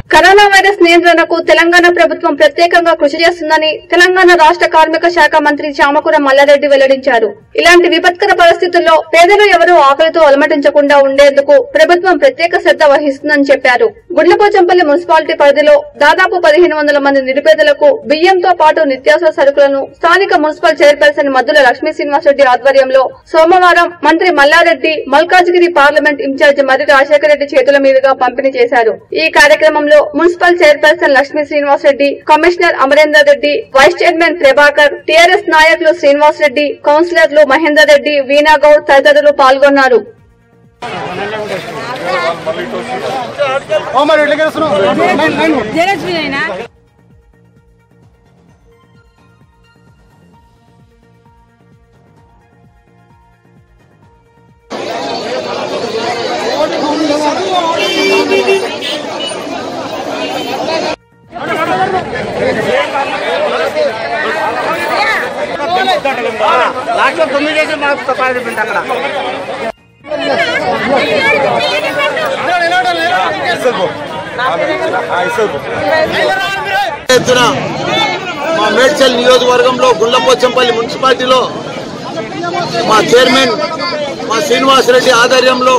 corona virus నియంత్రణకు తెలంగాణ ప్రభుత్వం ప్రత్యేకంగా కృషి చేస్తుందని తెలంగాణ రాష్ట్ర కార్మిక శాఖ మంత్రి చామకూర మల్లారెడ్డి వెల్లడించారు ఇలాంటి విపత్కర పరిస్థితుల్లో పేదలు ఎవరూ ఆకలితో అలమటించకుండా ఉండేందుకు ప్రభుత్వం ప్రత్యేక శ్రద్ధ వహిస్తుందని చెప్పారు గుడ్లపోచంపల్లి మున్సిపాలిటీ పరిధిలో దాదాపు పదిహేను వందల మంది నిరుపేదలకు బియ్యంతో పాటు నిత్యావసర సరుకులను స్థానిక మున్సిపల్ చైర్పర్సన్ మద్దుల లక్ష్మీ శ్రీనివాసరెడ్డి ఆధ్వర్యంలో సోమవారం మంత్రి మల్లారెడ్డి మల్కాజ్గిరి పార్లమెంట్ ఇన్ఛార్జ్ మర్రి రాజశేఖర రెడ్డి చేతుల మీదుగా పంపిణీ చేశారు ఈ కార్యక్రమంలో municipal chairperson Lakshmi Srinivasa Reddy commissioner Amarender Reddy vice chairman Prabhakar TRS నాయకులు శ్రీనివాస్ రెడ్డి కౌన్సిలర్లు మహేందర్ రెడ్డి వీణాగౌడ్ తదితరులు పాల్గొన్నారు ఓ మరి ఎట్లా గెలుస్తున్నావు లాస్ట్ తొమ్మిది చేసి మాకు పాల్గొంటుంది అక్కడ ఎత్తున మా మేడ్చల్ నియోజకవర్గంలో గుండ్లపోచంపల్లి మున్సిపాలిటీలో మా చైర్మన్ మా శ్రీనివాసరెడ్డి ఆధ్వర్యంలో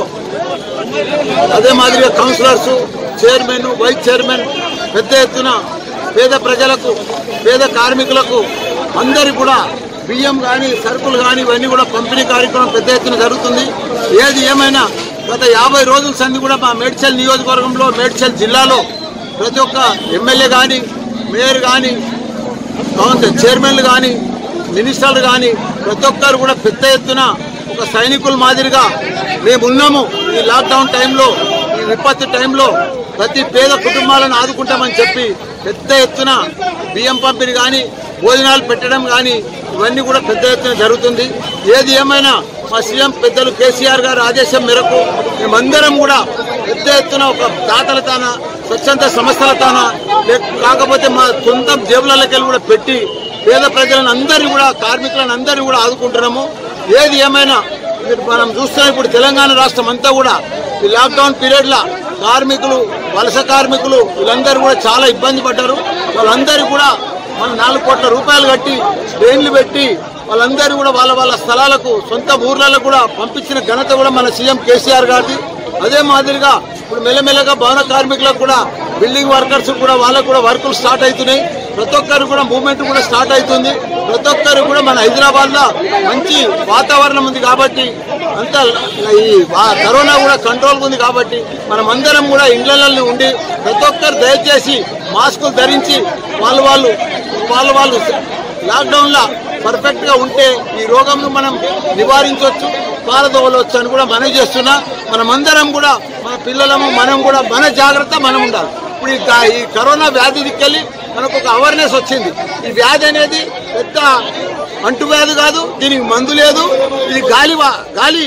అదే మాదిరిగా కౌన్సిలర్స్ చైర్మన్ వైస్ చైర్మన్ పెద్ద ఎత్తున పేద ప్రజలకు పేద కార్మికులకు అందరికి కూడా బియ్యం కానీ సరుకులు కానీ ఇవన్నీ కూడా పంపిణీ కార్యక్రమం పెద్ద ఎత్తున జరుగుతుంది ఏది ఏమైనా గత యాభై రోజుల సంది కూడా మా మేడ్చల్ నియోజకవర్గంలో మేడ్చల్ జిల్లాలో ప్రతి ఒక్క ఎమ్మెల్యే కానీ మేయర్ కానీ కౌన్సిల్ చైర్మన్లు కానీ మినిస్టర్లు కానీ ప్రతి ఒక్కరు కూడా పెద్ద ఎత్తున ఒక సైనికుల మాదిరిగా మేమున్నాము ఈ లాక్డౌన్ టైంలో ఈ విపత్తు టైంలో ప్రతి పేద కుటుంబాలను ఆదుకుంటామని చెప్పి పెద్ద ఎత్తున బియ్యం పంపిణీ కానీ భోజనాలు పెట్టడం కానీ ఇవన్నీ కూడా పెద్ద ఎత్తున జరుగుతుంది ఏది ఏమైనా మా సీఎం పెద్దలు కేసీఆర్ గారి ఆదేశం మేరకు మేమందరం కూడా పెద్ద ఎత్తున ఒక దాతల తాన స్వచ్ఛంద సంస్థల తాన లేక- కాకపోతే మా సొంత జేబులకి కూడా పెట్టి పేద ప్రజలను అందరినీ కూడా కార్మికులను అందరినీ కూడా ఆదుకుంటున్నాము ఏది ఏమైనా మీరు మనం చూస్తున్నాం ఇప్పుడు తెలంగాణ రాష్ట్రం అంతా కూడా ఈ లాక్డౌన్ పీరియడ్లో కార్మికులు వలస కార్మికులు వీళ్ళందరూ కూడా చాలా ఇబ్బంది పడ్డారు వాళ్ళందరూ కూడా మనం నాలుగు కోట్ల రూపాయలు కట్టి ట్రైన్లు పెట్టి వాళ్ళందరూ కూడా వాళ్ళ వాళ్ళ స్థలాలకు సొంత ఊర్లలో కూడా పంపించిన ఘనత కూడా మన సీఎం కేసీఆర్ గారిది అదే మాదిరిగా ఇప్పుడు మెల్లమెల్లగా భవన కార్మికులకు కూడా బిల్డింగ్ వర్కర్స్ కూడా వాళ్ళకు కూడా వర్కులు స్టార్ట్ అవుతున్నాయి ప్రతి ఒక్కరు కూడా మూవ్మెంట్ కూడా స్టార్ట్ అవుతుంది ప్రతి ఒక్కరు కూడా మన హైదరాబాద్ లో మంచి వాతావరణం ఉంది కాబట్టి అంతా ఈ వా- కరోనా కూడా కంట్రోల్ ఉంది కాబట్టి మనం అందరం కూడా ఇళ్లలో ఉండి ప్రతి ఒక్కరు దయచేసి మాస్కులు ధరించి వాళ్ళు వాళ్ళు వాళ్ళు వాళ్ళు లాక్డౌన్ లో పర్ఫెక్ట్ గా ఉంటే ఈ రోగంను మనం నివారించవచ్చు పారదోలవచ్చు అని కూడా మనవి చేస్తున్నా మనమందరం కూడా మన పిల్లలము మనం కూడా మన జాగ్రత్త మనం ఉండాలి ఇప్పుడు ఈ గా- ఈ కరోనా వ్యాధి దిక్కెళ్ళి మనకు ఒక అవేర్నెస్ వచ్చింది ఈ వ్యాధి అనేది పెద్ద అంటువ్యాధి కాదు దీనికి మందు లేదు ఇది గాలి వా- గాలి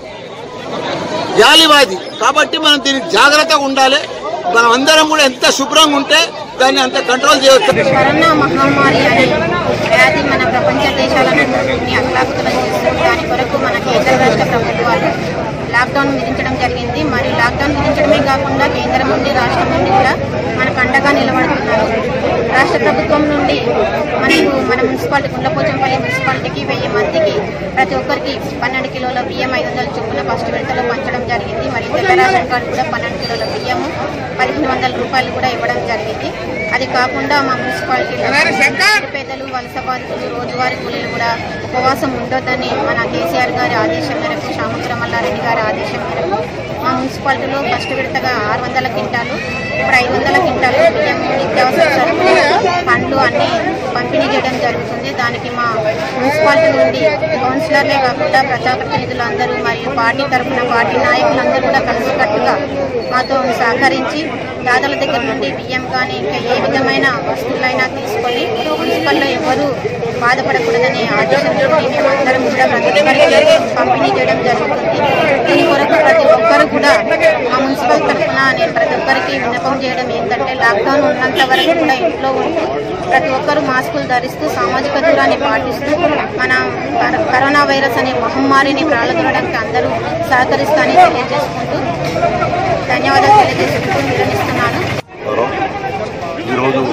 గాలివాది కాబట్టి మనం దీనికి జాగ్రత్తగా ఉండాలి మనం అందరం కూడా ఎంత శుభ్రంగా ఉంటే దాన్ని అంత కంట్రోల్ చేయవచ్చు కరోనా మహమ్మారి అనే వ్యాధి మన ప్రపంచ దేశాలన్నింటినీ అక్లాకుతలం చేస్తుంది దాని కొరకు మన కేంద్ర రాష్ట్ర ప్రభుత్వాలు లాక్డౌన్ విధించడం జరిగింది మరి లాక్డౌన్ విధించడమే కాకుండా కేంద్రం నుండి రాష్ట్రం నుండి కూడా మనకు అండగా నిలబడుతున్నారు రాష్ట్ర ప్రభుత్వం నుండి మనకు మన మున్సిపాలిటీ గుండ్లపోచంపల్లి మున్సిపాలిటీకి వెయ్యి మందికి ప్రతి ఒక్కరికి పన్నెండు కిలోల బియ్యం ఐదు వందల చొప్పున ఫస్ట్ విడతలో పంచడం జరిగింది మరి తెల్ల రేషన్ కార్డు కూడా పన్నెండు కిలోల బియ్యము పదిహేను వందల రూపాయలు కూడా ఇవ్వడం జరిగింది అది కాకుండా మా మున్సిపాలిటీలో పేదలు వలస బాధితులు రోజువారీ కూలీలు కూడా ఉపవాసం ఉండొద్దని మన కేసీఆర్ గారి ఆదేశం మేరకు శామపుర మల్లారెడ్డి గారి ఆదేశం మేరకు మా మున్సిపాలిటీలో ఫస్ట్ విడతగా ఆరు వందల క్వింటాలు ఇప్పుడు ఐదు వందల క్వింటాలు బియ్యం నిత్యావసర సరుకులు పండ్లు అన్ని పంపిణీ చేయడం జరుగుతుంది దానికి మా మున్సిపాలిటీ నుండి కౌన్సిలర్లే కాకుండా ప్రజాప్రతినిధులు అందరూ మరియు పార్టీ తరఫున పార్టీ నాయకులందరూ కూడా కలిసికట్టుగా మాతో సహకరించి దాదాల దగ్గర నుండి బియ్యం కానీ ఇంకా ఏ విధమైన వస్తువులైనా తీసుకొని మున్సిపల్లో ఎవరు బాధపడకూడదనే ఆదేశంతో మేమందరం కూడా ప్రతి ఒక్కరికి పంపిణీ చేయడం జరుగుతుంది దీని కొరకు ప్రతి ఒక్కరు కూడా మా మున్సిపల్ తరఫున నేను ప్రతి ఒక్కరికి విన్నపం చేయడం ఏంటంటే లాక్డౌన్ ఉన్నంత వరకు కూడా ఇంట్లో ఉంటూ ప్రతి ఒక్కరు మాస్కులు ధరిస్తూ సామాజిక దూరాన్ని పాటిస్తూ మన కర- కరోనా వైరస్ అనే మహమ్మారిని ప్రాళగొనడానికి అందరూ సహకరిస్తారని తెలియజేసుకుంటూ ధన్యవాదాలు తెలియజేసుకుంటూ విరమిస్తున్నాను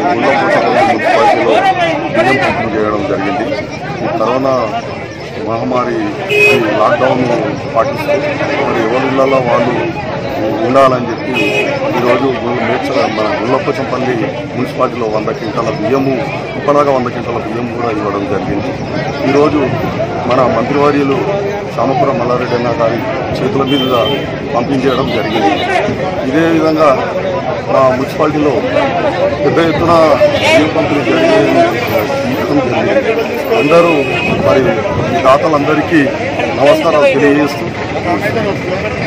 మున్సిపాలిటీలో బియ్యం పంపిణీ చేయడం జరిగింది ఈ కరోనా మహమ్మారి ఈ లాక్డౌన్ పాటిస్తూ మరి ఎవరి ఇళ్లలో వాళ్ళు ఉండాలని చెప్పి ఈరోజు మేడ్చల మన గుల్లప్పచంపల్లి మున్సిపాలిటీలో వంద క్వింటాల బియ్యము ఇప్పటిదాకా వంద క్వింటాల బియ్యం కూడా ఇవ్వడం జరిగింది ఈరోజు మన మంత్రివర్యులు సామపురం మల్లారెడ్డి అన్న గారి చేతుల మీదుగా పంపించేయడం జరిగింది ఇదే విధంగా మా మున్సిపాలిటీలో పెద్ద ఎత్తున బియ్యం పంపిణీ జరిగింది జరిగింది అందరూ మరి ఈ దాతలందరికీ నమస్కారాలు తెలియజేస్తూ